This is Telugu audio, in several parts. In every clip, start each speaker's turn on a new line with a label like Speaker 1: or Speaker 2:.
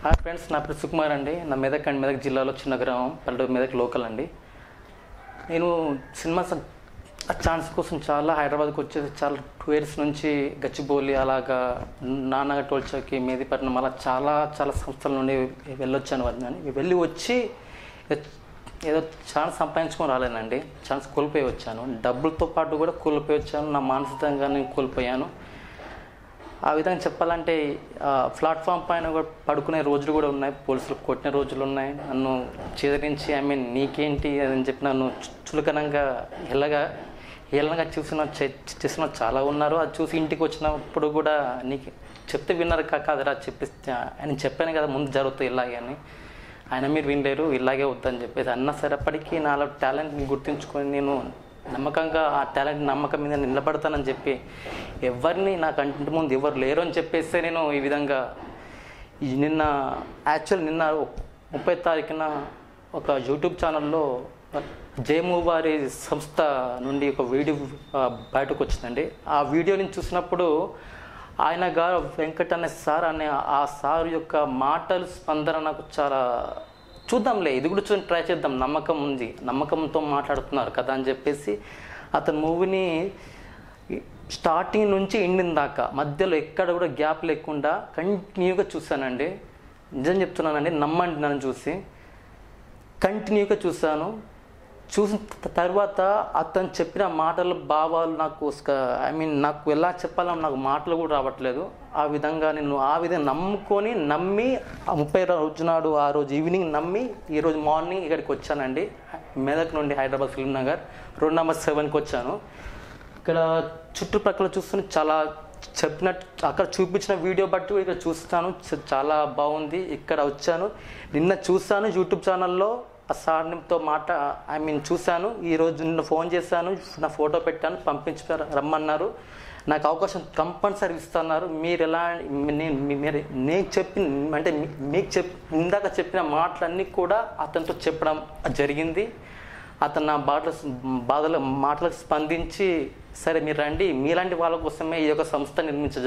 Speaker 1: హాయ్ ఫ్రెండ్స్ నా పేరు సుకుమార్ అండి నా మెదక్ అండి మెదక్ జిల్లాలో చిన్న గ్రామం పల్లెటూరు మెదక్ లోకల్ అండి నేను సినిమా స- ఆ ఛాన్స్ కోసం చాలా హైదరాబాద్కి వచ్చేసి చాలా టూ ఇయర్స్ నుంచి గచ్చిబౌలి అలాగా నాన్నగ టోల్చోకి మేదిపట్నం అలా చాలా చాలా సంస్థల నుండి వెళ్ళొచ్చాను వాటిని వెళ్ళి వచ్చి ఏదో ఛాన్స్ సంపాదించుకొని రాలేనండి ఛాన్స్ కోల్పోయి వచ్చాను డబ్బులతో పాటు కూడా కోల్పోయి వచ్చాను నా మానసికంగా నేను కోల్పోయాను ఆ విధంగా చెప్పాలంటే ఆ, ప్లాట్ఫామ్ పైన కూడా పడుకునే రోజులు కూడా ఉన్నాయి పోలీసులు కొట్టిన రోజులు ఉన్నాయి నన్ను చెదిరించి ఐ మీన్ నీకేంటి అని చెప్పి నన్ను చు- చులకనంగా ఎల్లగా హేళనగా చూసిన చే- చేసిన చాలా ఉన్నారు అది చూసి ఇంటికి వచ్చినప్పుడు కూడా నీకు చెప్తే విన్నారు కా కాదురా చెప్పిస్తే ఆయన చెప్పాను కదా ముందు జరుగుతుంది ఇలాగే అని ఆయన మీరు వినలేరు ఇలాగే వద్దని చెప్పేసి అన్న సరేపటికి నాలో టాలెంట్ని గుర్తించుకొని నేను నమ్మకంగా ఆ టాలెంట్ నమ్మకం మీద నిలబడతానని చెప్పి ఎవరిని నా కంటి ముందు ఎవరు లేరు అని చెప్పేస్తే నేను ఈ విధంగా ఈ నిన్న యాక్చువల్ నిన్న ముప్పై తారీఖున ఒక యూట్యూబ్ ఛానల్లో జయము వారి సంస్థ నుండి ఒక వీడియో ఆ, బయటకు వచ్చిందండి ఆ వీడియోని చూసినప్పుడు ఆయన గారు వెంకట్ అనే సార్ అనే ఆ సార్ యొక్క మాటలు స్పందన నాకు చాలా చూద్దాంలే ఇది కూడా చూసి ట్రై చేద్దాం నమ్మకం ఉంది నమ్మకంతో మాట్లాడుతున్నారు కదా అని చెప్పేసి అతని మూవీని స్టార్టింగ్ నుంచి ఎండింగ్ దాకా మధ్యలో ఎక్కడ కూడా గ్యాప్ లేకుండా కంటిన్యూగా చూశానండి నిజం చెప్తున్నానండి నమ్మండి నన్ను చూసి కంటిన్యూగా చూశాను చూసిన త- తర్వాత అతను చెప్పిన మాటల భావాలు నాకు ఐ మీన్ నాకు ఎలా చెప్పాలో నాకు మాటలు కూడా రావట్లేదు ఆ విధంగా నేను ఆ విధంగా నమ్ముకొని నమ్మి ఆ ముప్పై రోజు నాడు ఆ రోజు ఈవినింగ్ నమ్మి ఈ రోజు మార్నింగ్ ఇక్కడికి వచ్చానండి మెదక్ నుండి హైదరాబాద్ ఫిల్మ్ నగర్ రోడ్ నెంబర్ సెవెన్కి వచ్చాను ఇక్కడ చుట్టుపక్కల చూస్తుంటే చాలా చెప్పినట్టు అక్కడ చూపించిన వీడియో బట్టి కూడా ఇక్కడ చూస్తాను చ- చాలా బాగుంది ఇక్కడ వచ్చాను నిన్న చూశాను యూట్యూబ్ ఛానల్లో ఆ సార్నితో మాట ఐ మీన్ చూశాను ఈరోజు నిన్న ఫోన్ చేశాను నా ఫోటో పెట్టాను పంపించి రమ్మన్నారు నాకు అవకాశం కంపల్సరీ ఇస్తున్నారు మీరు ఎలా నేను మీ- మీరు నేను చెప్పిన అంటే మీ- మీకు చెప్ ఇందాక చెప్పిన మాటలన్నీ కూడా అతనితో చెప్పడం జరిగింది అతను నా బాటల బాధల మాటలకు స్పందించి సరే మీరు రండి మీలాంటి వాళ్ళ కోసమే ఈ యొక్క సంస్థ నిర్మించ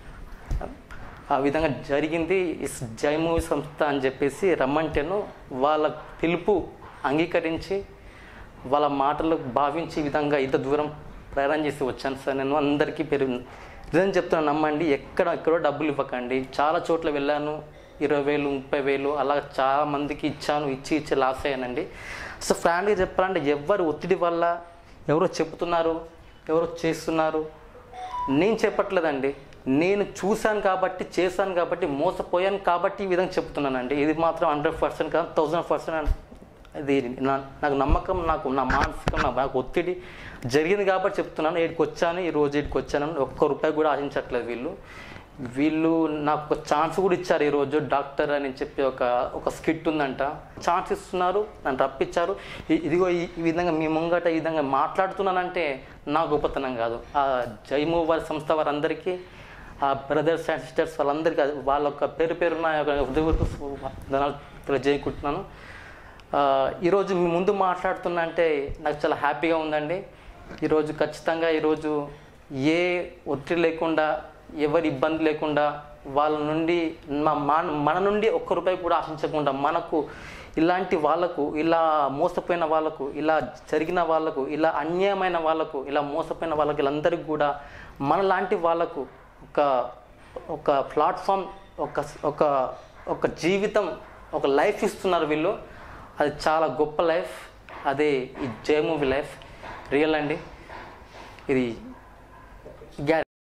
Speaker 1: ఆ విధంగా జరిగింది ఇస్ జై మూవీ సంస్థ అని చెప్పేసి రమ్మంటేను వాళ్ళ పిలుపు అంగీకరించి వాళ్ళ మాటలు భావించి ఈ విధంగా ఇంత దూరం ప్రయాణం చేసి వచ్చాను సార్ నేను అందరికీ పేరు నిజం చెప్తున్నాను నమ్మండి ఎక్కడ ఎక్కడో డబ్బులు ఇవ్వకండి చాలా చోట్ల వెళ్ళాను ఇరవై వేలు ముప్పై వేలు అలా చాలా మందికి ఇచ్చాను ఇచ్చి ఇచ్చి లాస్ అయ్యానండి సో ఫ్రాంక్గా చెప్పాలంటే ఎవరు ఒత్తిడి వల్ల ఎవరో చెప్తున్నారు ఎవరో చేస్తున్నారు నేను చెప్పట్లేదండి నేను చూశాను కాబట్టి చేశాను కాబట్టి మోసపోయాను కాబట్టి ఈ విధంగా చెప్తున్నానండి ఇది మాత్రం హండ్రెడ్ పర్సెంట్ కాదు థౌజండ్ పర్సెంట్ ఇది నా- నాకు నమ్మకం నాకు నా మానసికం నా నాకు ఒత్తిడి జరిగింది కాబట్టి చెప్తున్నాను ఇక్కడికి వచ్చాను ఈ రోజు ఇక్కడికి వచ్చాను ఒక్క రూపాయి కూడా ఆశించట్లేదు వీళ్ళు వీళ్ళు నాకు ఒక ఛాన్స్ కూడా ఇచ్చారు ఈరోజు డాక్టర్ అని చెప్పి ఒక ఒక స్కిట్ ఉందంట ఛాన్స్ ఇస్తున్నారు నన్ను రప్పించారు ఇ- ఇదిగో ఈ ఈ విధంగా మీ ముంగట ఈ విధంగా మాట్లాడుతున్నానంటే నా గొప్పతనం కాదు ఆ జైము వారి సంస్థ వారందరికీ ఆ బ్రదర్స్ అండ్ సిస్టర్స్ వాళ్ళందరికీ అది వాళ్ళ యొక్క పేరు పేరున హృదయపూర్వక ధనాలు తెలియజేయకుంటున్నాను ఆ, ఈరోజు మీ ముందు మాట్లాడుతున్నా అంటే నాకు చాలా హ్యాపీగా ఉందండి ఈరోజు ఖచ్చితంగా ఈరోజు ఏ ఒత్తిడి లేకుండా ఎవరి ఇబ్బంది లేకుండా వాళ్ళ నుండి మా మన మన నుండి ఒక్క రూపాయి కూడా ఆశించకుండా మనకు ఇలాంటి వాళ్ళకు ఇలా మోసపోయిన వాళ్ళకు ఇలా జరిగిన వాళ్ళకు ఇలా అన్యాయమైన వాళ్ళకు ఇలా మోసపోయిన వాళ్ళకి వీళ్ళందరికీ కూడా మనలాంటి వాళ్ళకు ఒక ఒక ప్లాట్ఫామ్ ఒక ఒక ఒక జీవితం ఒక లైఫ్ ఇస్తున్నారు వీళ్ళు అది చాలా గొప్ప లైఫ్ అదే ఈ జే మూవీ లైఫ్ రియల్ అండి ఇది గ్యా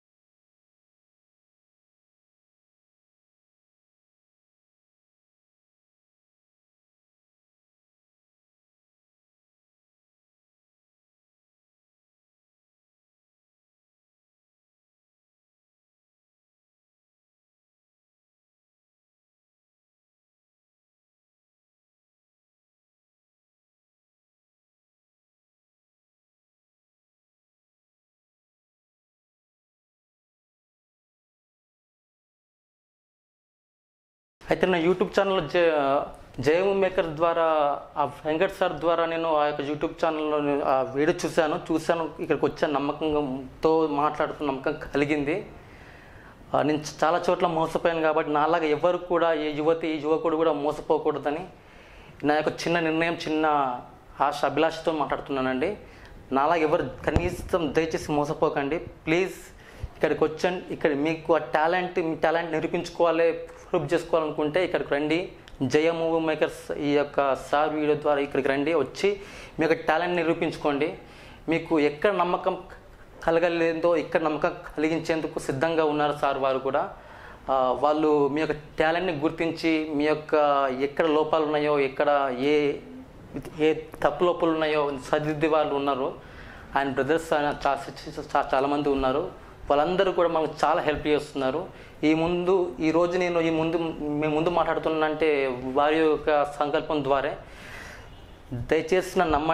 Speaker 1: అయితే నా యూట్యూబ్ ఛానల్ జ జయము మేకర్ ద్వారా ఆ వెంకట్ సార్ ద్వారా నేను ఆ యొక్క యూట్యూబ్ ఛానల్లో నేను ఆ వీడియో చూశాను చూశాను ఇక్కడికి వచ్చాను నమ్మకంతో మాట్లాడుతున్న నమ్మకం కలిగింది ఆ, నేను చాలా చోట్ల మోసపోయాను కాబట్టి నాలాగా ఎవరు కూడా ఏ యువతి ఈ యువకుడు కూడా మోసపోకూడదని నా యొక్క చిన్న నిర్ణయం చిన్న ఆశ అభిలాషతో మాట్లాడుతున్నానండి నాలాగా ఎవరు కనీసం దయచేసి మోసపోకండి ప్లీజ్ ఇక్కడికి వచ్చండి ఇక్కడ మీకు ఆ టాలెంట్ మీ టాలెంట్ నిరూపించుకోవాలి ప్రూవ్ చేసుకోవాలనుకుంటే ఇక్కడికి రండి జయ మూవీ మేకర్స్ ఈ యొక్క సార్ వీడియో ద్వారా ఇక్కడికి రండి వచ్చి మీ యొక్క టాలెంట్ నిరూపించుకోండి మీకు ఎక్కడ నమ్మకం కలగలేదో ఇక్కడ నమ్మకం కలిగించేందుకు సిద్ధంగా ఉన్నారు సార్ వారు కూడా ఆ, వాళ్ళు మీ యొక్క టాలెంట్ని గుర్తించి మీ యొక్క ఎక్కడ లోపాలు ఉన్నాయో ఎక్కడ ఏ ఏ తప్పు లోపాలు ఉన్నాయో సరిదిద్దే వాళ్ళు ఉన్నారు ఆయన బ్రదర్స్ ఆయన చా- చా- చాలామంది ఉన్నారు వాళ్ళందరూ కూడా మనకు చాలా హెల్ప్ చేస్తున్నారు ఈ ముందు ఈ రోజు నేను ఈ ముందు మేము ముందు మాట్లాడుతున్నానంటే వారి యొక్క సంకల్పం ద్వారా దయచేసి నన్ను నమ్మండి